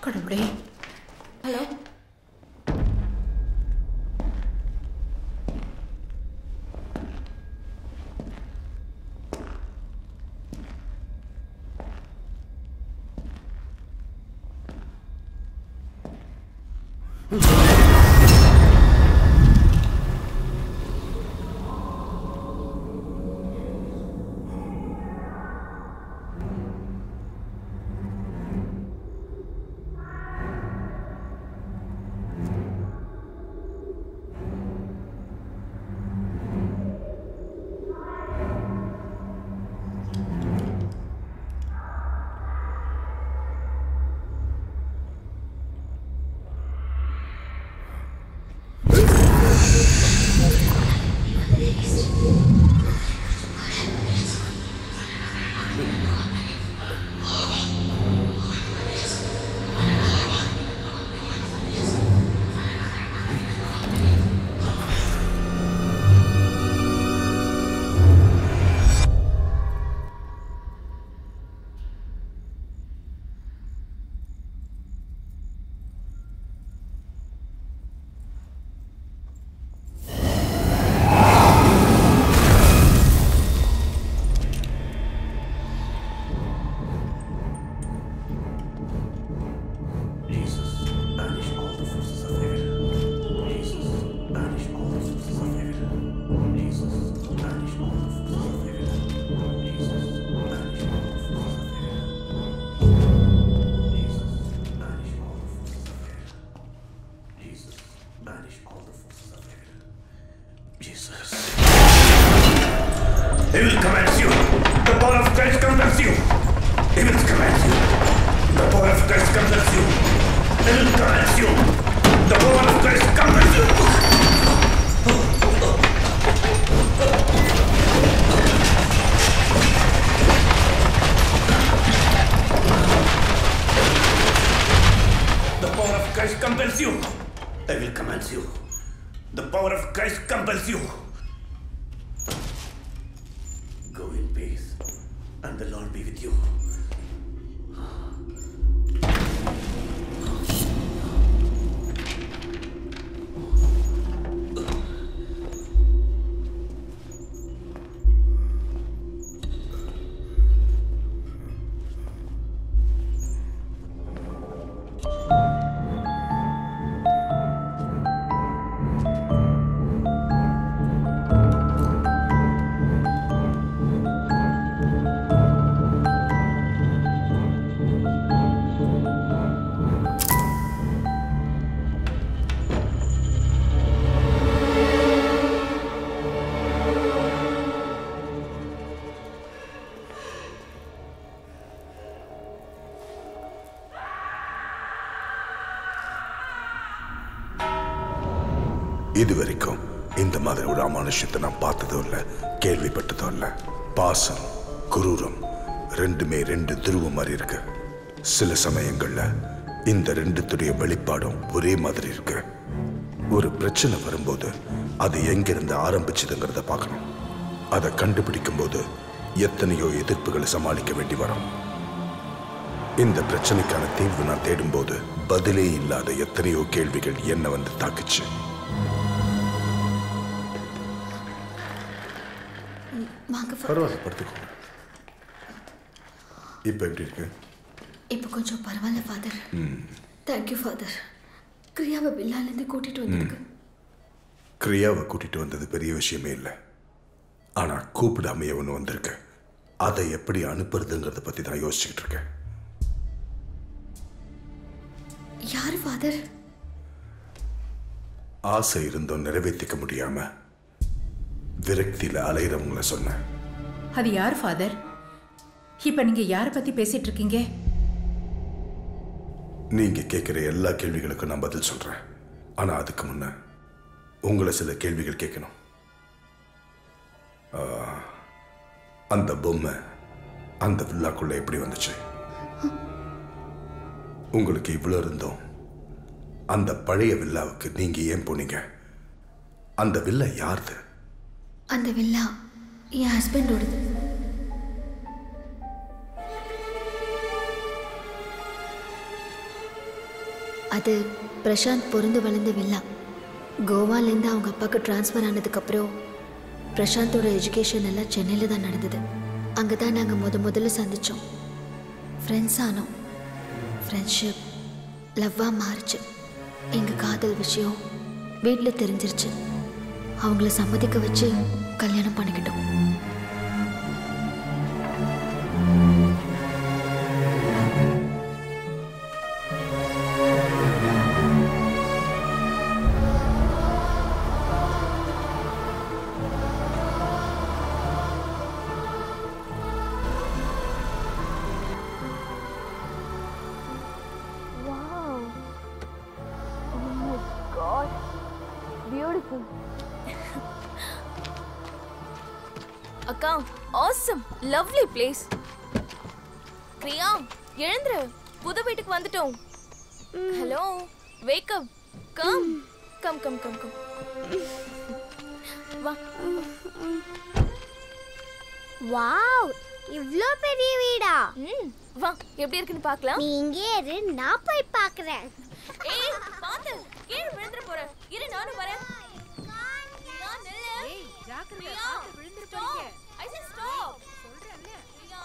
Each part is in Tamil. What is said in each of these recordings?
கடவுளே hello Jesus, banish all the forces of evil. Jesus, banish all the forces of evil. Jesus, banish all the forces of evil. Jesus, banish all the forces of evil. Jesus, banish all the forces of evil. Jesus, banish all the forces of evil. Jesus. Evil commands you. The power of Christ compels you. Evil commands you. The power of Christ compels you. Evil commands you. The power of Christ compels you. The power of Christ compels you. Evil commands you. The power of Christ compels you. Go in peace, and the Lord be with you. இது வரைக்கும் இந்த மாதிரி ஒரு அமானுஷ்யத்தை நான் பார்த்ததும் இல்லை கேள்விப்பட்டதும் இல்லை பாசம் குரூரம் ரெண்டுமே ரெண்டு துருவம் மாதிரி இருக்கு சில சமயங்கள்ல இந்த ரெண்டுத்துடைய வெளிப்பாடும் ஒரே மாதிரி இருக்கு ஒரு பிரச்சனை வரும்போது அது எங்கிருந்து ஆரம்பிச்சதுங்கிறத பார்க்கணும் அதை கண்டுபிடிக்கும் போது எத்தனையோ எதிர்ப்புகளை சமாளிக்க வேண்டி வரும் இந்த பிரச்சனைக்கான தீர்வு நான் தேடும்போது பதிலே இல்லாத எத்தனையோ கேள்விகள் என்ன வந்து தாக்குச்சு வாங்க ஃபாதர் பரவாயில்ல படுத்துக்கோங்க இப்போ எப்படி இருக்கு இப்போ கொஞ்சம் பரவாயில்ல ஃபாதர் தேங்க்யூ ஃபாதர் கிரியாவை பில்லாலேருந்து கூட்டிட்டு வந்ததுக்கு கிரியாவை கூட்டிட்டு வந்தது பெரிய விஷயமே இல்லை ஆனா கூப்பிடாமையே ஒன்று வந்திருக்கு அதை எப்படி அனுப்புறதுங்கிறத பத்தி தான் யோசிச்சுக்கிட்டு இருக்கேன் யார் ஃபாதர் ஆசை இருந்தும் நிறைவேற்றிக்க முடியாம விரக்தியில அலையிறவங்கள சொன்னேன் அது யார் ஃபாதர் இப்ப நீங்க யாரை பத்தி பேசிட்டு இருக்கீங்க நீங்க கேட்குற எல்லா கேள்விகளுக்கும் நான் பதில் சொல்றேன் ஆனா அதுக்கு முன்ன உங்களை சில கேள்விகள் கேட்கணும் ஆ, அந்த பொம்மை அந்த வில்லாக்குள்ள எப்படி வந்துச்சு உங்களுக்கு இவ்வளோ இருந்தோம் அந்த பழைய வில்லாவுக்கு நீங்க ஏன் போனீங்க அந்த வில்லா யாருது அந்த வில்லா என் ஹஸ்பண்டோடது அது பிரசாந்த் பொருந்து வளர்ந்த வில்லா கோவாலேருந்து அவங்க அப்பாவுக்கு ட்ரான்ஸ்ஃபர் ஆனதுக்கப்புறம் பிரசாந்தோட எஜுகேஷன் எல்லாம் சென்னையில் தான் நடந்தது அங்கே தான் நாங்கள் முத முதல்ல சந்தித்தோம் ஃப்ரெண்ட்ஸ் ஆனோம் ஃப்ரெண்ட்ஷிப் லவ்வாக மாறுச்சு எங்கள் காதல் விஷயம் வீட்டில் தெரிஞ்சிருச்சு அவங்கள சம்மதிக்க வச்சு கல்யாணம் பண்ணிக்கிட்டோம் அக்கா ஆசம் லவ்லி பிளேஸ் பிரியா எழுந்துரு புது வீட்டுக்கு வந்துட்டோம் hello wake up come come come come come வா வாவ் இவ்ளோ பெரிய வீடா ம் வா எப்படி இருக்குன்னு பார்க்கலாம் நீ இங்கே இரு நான் போய் பார்க்கறேன் ஏய் பாத்து கீழே விழுந்துற போற இரு நானும் வரேன் பிரியா நில்லு Priya stop. I said stop. Priya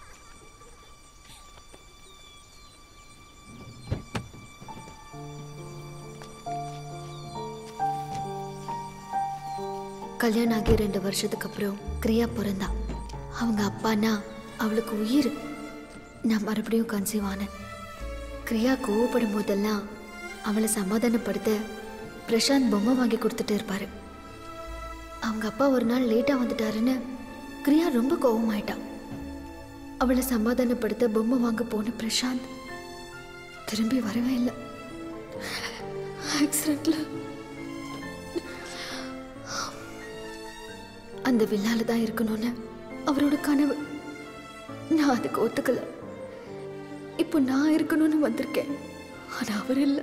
கல்யாணம் ஆகி ரெண்டு வருஷத்துக்கு அப்புறம் கிரியா பிறந்தா அவங்க அப்பானா அவளுக்கு உயிர் நான் மறுபடியும் கன்சீவ் ஆனேன் கிரியா கோவப்படும் போதெல்லாம் அவளை சமாதானப்படுத்த பிரசாந்த் பொம்மை வாங்கி கொடுத்துட்டு இருப்பாரு அவங்க அப்பா ஒரு நாள் லேட்டாக வந்துட்டாருன்னு கிரியா ரொம்ப கோவமாயிட்டா அவளை சமாதானப்படுத்த பொம்மை வாங்க போன பிரசாந்த் திரும்பி வரவே இல்லை ஆக்சிடென்ட்ல அந்த வில்லால தான் இருக்கணும்னு அவரோட கனவு நான் அதுக்கு ஒத்துக்கல இப்போ நான் இருக்கணும்னு வந்திருக்கேன் ஆனா அவர் இல்லை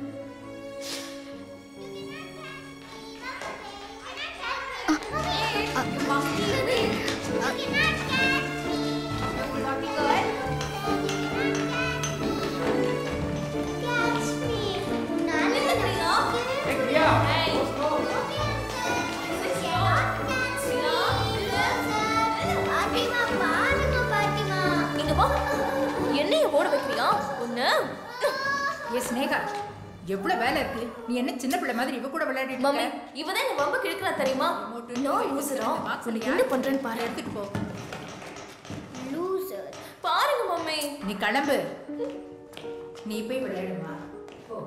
பாட்டிமா பாருங்க பாட்டிமா இங்க வா என்னைய ஓட வைக்கிறியா ஒண்ணு ஏ ஸ்னேகா எவ்வளவு வேலை இருக்கு நீ என்ன சின்ன பிள்ளை மாதிரி இவ கூட விளையாடிட்டு மம்மி இருக்க? இவதான் என்ன ரொம்ப கிழக்கிறா தெரியுமா நான் லூசுரா உனக்கு என்ன பண்றேன்னு பாரு எடுத்துட்டு போ லூசர் பாருங்க மம்மி நீ கிளம்பு நீ போய் விளையாடுமா போ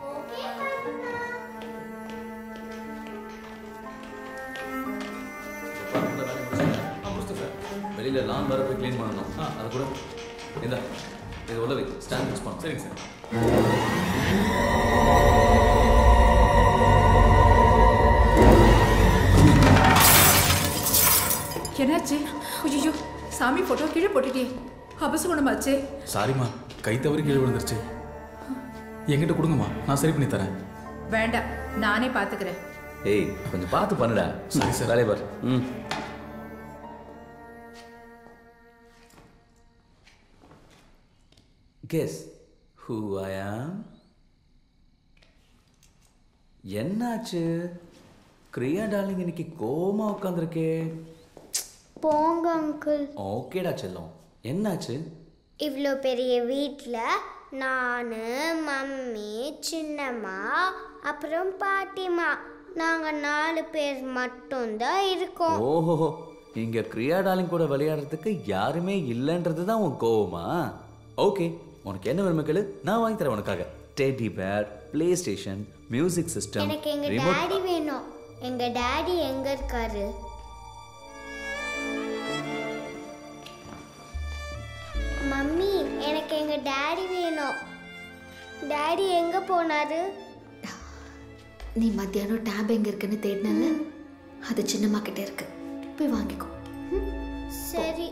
வெளியில லான் வர போய் க்ளீன் பண்ணணும் அது கூட இந்த இது உள்ள வை ஸ்டாண்ட் யூஸ் பண்ணணும் சரிங்க சார் என்னாச்சு ஐயோ சாமி போட்டோ கீழே போட்டுட்டே அபசகுணமாச்சே சாரிம்மா கை தவறி கீழே விழுந்துருச்சு என்கிட்ட கொடுங்கம்மா நான் சரி பண்ணி தரேன் வேண்டாம் நானே பாத்துக்கிறேன் ஏய் கொஞ்சம் பார்த்து பண்ணுடா சரி, சார். வேலையை பாரு ம் கெஸ் ஹூ ஐ ஆம் என்னாச்சு கிரியா டார்லிங் இன்னைக்கு கோமா உட்காந்துருக்கே போங்க அங்கிள் ஓகேடா செல்லம் என்னாச்சு இவ்வளோ பெரிய வீட்டில் நான் மம்மி சின்னம்மா அப்புறம் பாட்டிமா நாங்கள் நாலு பேர் மட்டும்தான் இருக்கோம் ஓஹோ இங்க கிரியா டார்லிங் கூட விளையாடுறதுக்கு யாருமே இல்லைன்றது தான் உன் கோவமா ஓகே உனக்கு என்ன வேணுமே கேளு நான் வாங்கி தரேன் உனக்காக teddy bear play station music system எனக்கு எங்க டாடி வேணும் எங்க டாடி எங்க இருக்காரு மம்மி எனக்கு எங்க டாடி வேணும் டாடி எங்க போனாரு நீ மத்தியானம் டேப் எங்க இருக்குன்னு தேடினல அது சின்னம்மா கிட்ட இருக்கு போய் வாங்கிக்கோ சரி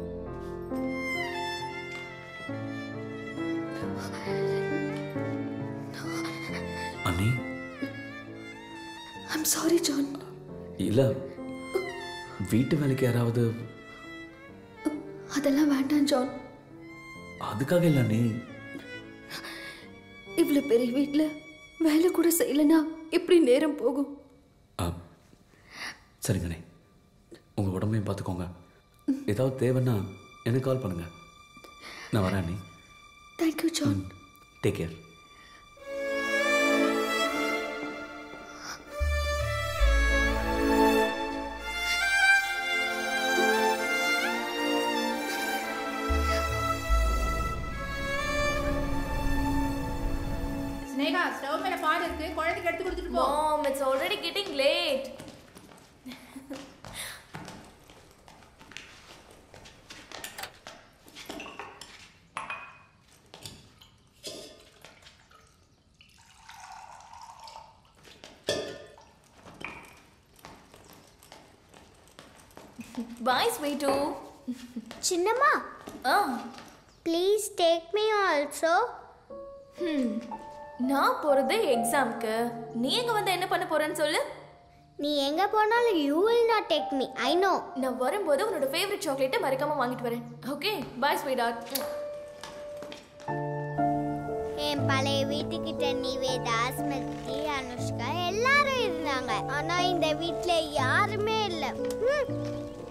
அண்ணி ஐம் சாரி ஜான் இல்ல வீட்டு வேலைக்கு யாராவது அதெல்லாம் வேண்டாம் ஜான் அதுக்காக இல்லை நீ இவ்வளோ பெரிய வீட்டில் வேலை கூட செய்யலைன்னா எப்படி நேரம் போகும் ஆ சரிங்கண்ணே உங்கள் உடம்பையும் பார்த்துக்கோங்க ஏதாவது தேவைன்னா எனக்கு கால் பண்ணுங்க நான் வரேன் அண்ணி thank you John take care Sneha stove மேல பால் இருக்கு குழந்தைக்கு எடுத்து கொடுத்துட்டு போ Mom, it's already getting late. Bye, sweetu. சின்னம்மா ஆ ப்ளீஸ் டேக் மீ ஆல்சோ நான் போறது எக்ஸாம்க்கு நீ எங்க வந்து என்ன பண்ண போறேன்னு சொல்லு நீ எங்க போனாலும் you will not take me I know நான் வரும்போது உன்னோட ஃபேவரட் சாக்லேட்டை மறக்காம வாங்கிட்டு வரேன் ஓகே பாய் ஸ்வீடார்ட் என் பழைய வீட்டுக்கிட்ட நிவேதா ஸ்மிருதி அனுஷ்கா எல்லாரும் இருந்தாங்க ஆனா இந்த வீட்ல யாருமே இல்ல ம்.